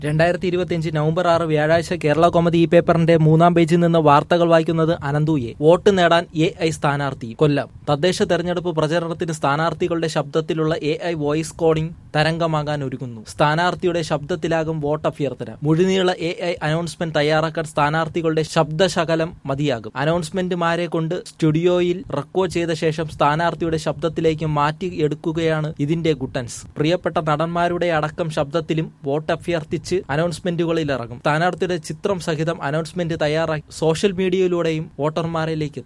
രണ്ടായിരത്തി ഇരുപത്തിയഞ്ച് നവംബർ ആറ് വ്യാഴാഴ്ച കേരള കോമതി ഈ പേപ്പറിന്റെ മൂന്നാം പേജിൽ നിന്ന് വാർത്തകൾ വായിക്കുന്നത് അനന്തുയെ വോട്ട് നേടാൻ എ ഐ സ്ഥാനാർത്ഥി കൊല്ലം തദ്ദേശ തെരഞ്ഞെടുപ്പ് പ്രചരണത്തിന് സ്ഥാനാർത്ഥികളുടെ ശബ്ദത്തിലുള്ള എ ഐ വോയിസ് കോഡിംഗ് തരംഗമാകാൻ ഒരുങ്ങുന്നു സ്ഥാനാർത്ഥിയുടെ ശബ്ദത്തിലാകും വോട്ട് അഭ്യർത്ഥന മുഴുനീള എ ഐ അനൗൺസ്മെന്റ് തയ്യാറാക്കാൻ സ്ഥാനാർത്ഥികളുടെ ശബ്ദശകലം മതിയാകും അനൗൺസ്മെന്റുമാരെ കൊണ്ട് സ്റ്റുഡിയോയിൽ റെക്കോർഡ് ചെയ്ത ശേഷം സ്ഥാനാർത്ഥിയുടെ ശബ്ദത്തിലേക്ക് മാറ്റി എടുക്കുകയാണ് ഇതിന്റെ ഗുട്ടൻസ് പ്രിയപ്പെട്ട നടന്മാരുടെ അടക്കം ശബ്ദത്തിലും വോട്ട് അഭ്യർത്ഥിച്ച് അനൗൺസ്മെന്റുകളിൽ ഇറങ്ങും സ്ഥാനാർത്ഥിയുടെ ചിത്രം സഹിതം അനൗൺസ്മെന്റ് തയ്യാറാക്കി സോഷ്യൽ മീഡിയയിലൂടെയും വോട്ടർമാരിലേക്ക് എത്തും